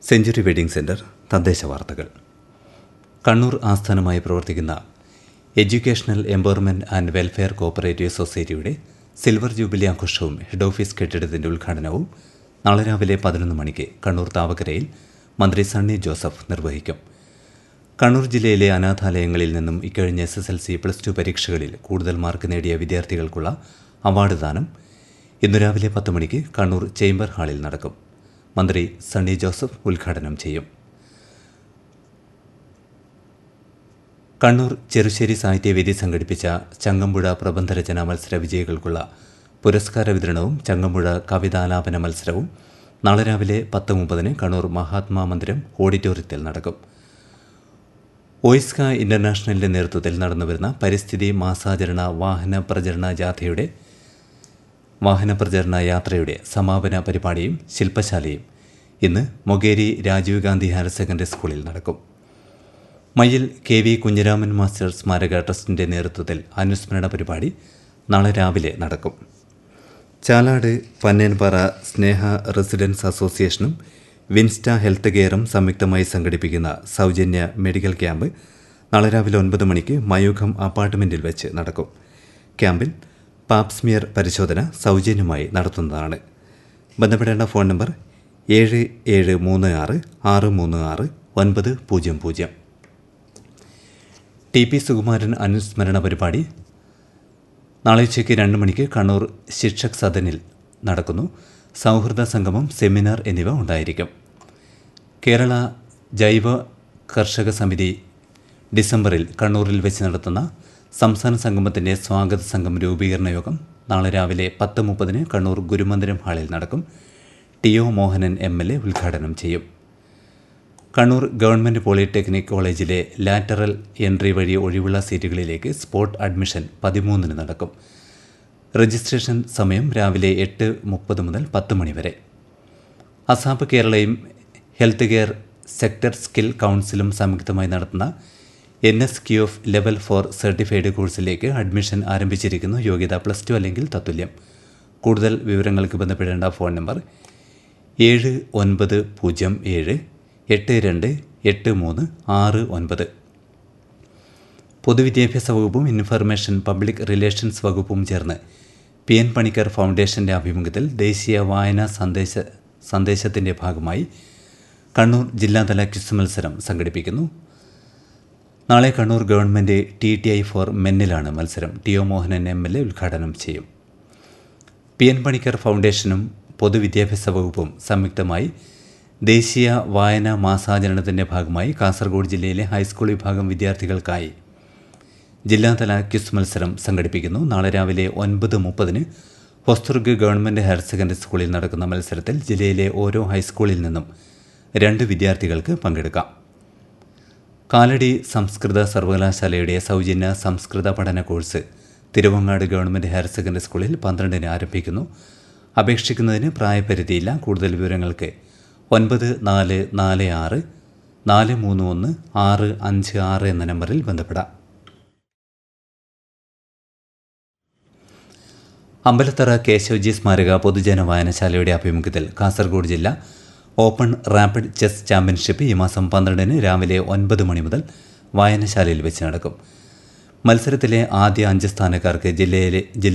century wedding centre തദ്ദേശ വാർത്തകൾ കണ്ണൂർ ആസ്ഥാനമായി പ്രവർത്തിക്കുന്ന educational empowerment and welfare cooperative സൊസൈറ്റിയുടെ സിൽവർ ജൂബിലി ആഘോഷവും ഹെഡ് ഓഫീസ് കെട്ടിടത്തിൻ്റെ ഉദ്ഘാടനവും നാളെ രാവിലെ പതിനൊന്ന് മണിക്ക് കണ്ണൂർ താവക്കരയിൽ മന്ത്രി സണ്ണി ജോസഫ് നിർവഹിക്കും കണ്ണൂർ ജില്ലയിലെ അനാഥാലയങ്ങളിൽ നിന്നും ഇക്കഴിഞ്ഞ S S L C plus two പരീക്ഷകളിൽ കൂടുതൽ മാർക്ക് നേടിയ വിദ്യാർത്ഥികൾക്കുള്ള അവാർഡ് ദാനം ഇന്നു രാവിലെ പത്ത് മണിക്ക് കണ്ണൂർ ചേംബർ ഹാളിൽ നടക്കും മന്ത്രി സണ്ണി ജോസഫ് ഉദ്ഘാടനം ചെയ്യും കണ്ണൂർ ചെറുശ്ശേരി സാഹിത്യവേദി സംഘടിപ്പിച്ച ചങ്ങമ്പുഴ പ്രബന്ധരചനാ മത്സര വിജയികൾക്കുള്ള പുരസ്കാര വിതരണവും ചങ്ങമ്പുഴ കവിതാലാപന മത്സരവും നാളെ രാവിലെ പത്ത് മുപ്പതിന് കണ്ണൂർ മഹാത്മാ മന്ദിരം ഓഡിറ്റോറിയത്തിൽ നടക്കും ഓയിസ്ക ഇന്റർനാഷണലിന്റെ നേതൃത്വത്തിൽ നടന്നുവരുന്ന പരിസ്ഥിതി മാസാചരണ വാഹന പ്രചരണ ജാഥയുടെ വാഹന പ്രചരണ യാത്രയുടെ സമാപന പരിപാടിയും ശില്പശാലയും ഇന്ന് മൊകേരി രാജീവ് ഗാന്ധി ഹയർ സെക്കൻഡറി സ്കൂളിൽ നടക്കും Mayyil K V Kunhiraman master സ്മാരക ട്രസ്റ്റിന്റെ നേതൃത്വത്തിൽ അനുസ്മരണ പരിപാടി നാളെ രാവിലെ നടക്കും ചാലാട് പന്നേൻപാറ സ്നേഹ റെസിഡൻസ് അസോസിയേഷനും വിൻസ്റ്റ ഹെൽത്ത് കെയറും സംയുക്തമായി സംഘടിപ്പിക്കുന്ന സൗജന്യ മെഡിക്കൽ ക്യാമ്പ് നാളെ രാവിലെ ഒൻപത് മണിക്ക് മയൂഖം അപ്പാർട്ട്മെന്റിൽ വെച്ച് നടക്കും ക്യാമ്പിൽ പാപ്സ്മിയർ പരിശോധന സൗജന്യമായി നടത്തുന്നതാണ് ബന്ധപ്പെടേണ്ട ഫോൺ നമ്പർ ഏഴ് ഏഴ് മൂന്ന് ആറ് ആറ് മൂന്ന് ആറ് ഒൻപത് പൂജ്യം പൂജ്യം ടി പി സുകുമാരൻ അനുസ്മരണ പരിപാടി നാളെ ഉച്ചയ്ക്ക് രണ്ട് മണിക്ക് കണ്ണൂർ ശിക്ഷക് സദനിൽ നടക്കുന്നു സൗഹൃദ സംഗമം സെമിനാർ എന്നിവ ഉണ്ടായിരിക്കും കേരള ജൈവ കർഷക സമിതി ഡിസംബറിൽ കണ്ണൂരിൽ വെച്ച് നടത്തുന്ന സംസ്ഥാന സംഗമത്തിൻ്റെ സ്വാഗത സംഘം രൂപീകരണ യോഗം നാളെ രാവിലെ പത്ത് മുപ്പതിന് കണ്ണൂർ ഗുരുമന്ദിരം ഹാളിൽ നടക്കും T O Mohanan M L A ഉദ്ഘാടനം ചെയ്യും കണ്ണൂർ ഗവൺമെൻറ് പോളിടെക്നിക് കോളേജിലെ ലാറ്ററൽ എൻട്രി വഴി ഒഴിവുള്ള സീറ്റുകളിലേക്ക് സ്പോട്ട് അഡ്മിഷൻ പതിമൂന്നിന് നടക്കും രജിസ്ട്രേഷൻ സമയം രാവിലെ എട്ട് മുപ്പത് മുതൽ പത്ത് മണി വരെ അസാപ്പ് കേരളയും ഹെൽത്ത് കെയർ സെക്ടർ സ്കിൽ കൗൺസിലും സംയുക്തമായി നടത്തുന്ന N S Q F level four certified കോഴ്സിലേക്ക് അഡ്മിഷൻ ആരംഭിച്ചിരിക്കുന്നു യോഗ്യത പ്ലസ് ടു അല്ലെങ്കിൽ തത്തുല്യം കൂടുതൽ വിവരങ്ങൾക്ക് ബന്ധപ്പെടേണ്ട ഫോൺ നമ്പർ ഏഴ് ഒൻപത് പൂജ്യം ഏഴ് എട്ട് രണ്ട് എട്ട് മൂന്ന് ആറ് ഒൻപത് പൊതുവിദ്യാഭ്യാസ വകുപ്പും ഇൻഫർമേഷൻ പബ്ലിക് റിലേഷൻസ് വകുപ്പും ചേർന്ന് പി എൻ പണിക്കർ ഫൗണ്ടേഷന്റെ ആഭിമുഖ്യത്തിൽ ദേശീയ വായനാ സന്ദേശ സന്ദേശത്തിന്റെ ഭാഗമായി കണ്ണൂർ ജില്ലാതല ക്വിസ് മത്സരം സംഘടിപ്പിക്കുന്നു നാളെ Kannur government T T I for മെന്നിലാണ് മത്സരം T O Mohanan M L A ഉദ്ഘാടനം ചെയ്യും പി എൻ പണിക്കർ ഫൗണ്ടേഷനും പൊതുവിദ്യാഭ്യാസ വകുപ്പും സംയുക്തമായി ദേശീയ വായനാ മാസാചരണത്തിൻ്റെ ഭാഗമായി കാസർഗോഡ് ജില്ലയിലെ ഹൈസ്കൂൾ വിഭാഗം വിദ്യാർത്ഥികൾക്കായി ജില്ലാതല ക്വിസ് മത്സരം സംഘടിപ്പിക്കുന്നു നാളെ രാവിലെ ഒൻപത് മുപ്പതിന് ഹൊസ്തുർഗ് ഗവൺമെൻറ് ഹയർ സെക്കൻഡറി സ്കൂളിൽ നടക്കുന്ന മത്സരത്തിൽ ജില്ലയിലെ ഓരോ ഹൈസ്കൂളിൽ നിന്നും രണ്ട് വിദ്യാർത്ഥികൾക്ക് പങ്കെടുക്കാം കാലടി സംസ്കൃത സർവകലാശാലയുടെ സൗജന്യ സംസ്കൃത പഠന course Thiruvangad government higher secondary സ്കൂളിൽ പന്ത്രണ്ടിന് ആരംഭിക്കുന്നു അപേക്ഷിക്കുന്നതിന് പ്രായപരിധിയില്ല കൂടുതൽ വിവരങ്ങൾക്ക് ഒൻപത് നാല് നാല് ആറ് നാല് മൂന്ന് ഒന്ന് ആറ് അഞ്ച് ആറ് എന്ന നമ്പറിൽ ബന്ധപ്പെടാം അമ്പലത്തറ കേശവജി സ്മാരക പൊതുജന വായനശാലയുടെ ആഭിമുഖ്യത്തിൽ കാസർഗോഡ് ജില്ല ഓപ്പൺ റാപ്പിഡ് ചെസ് ചാമ്പ്യൻഷിപ്പ് ഈ മാസം പന്ത്രണ്ടിന് രാവിലെ ഒൻപത് മണി മുതൽ വായനശാലയിൽ വെച്ച് നടക്കും മത്സരത്തിലെ ആദ്യ അഞ്ച് സ്ഥാനക്കാർക്ക് ജില്ലയിലെ ജില്ല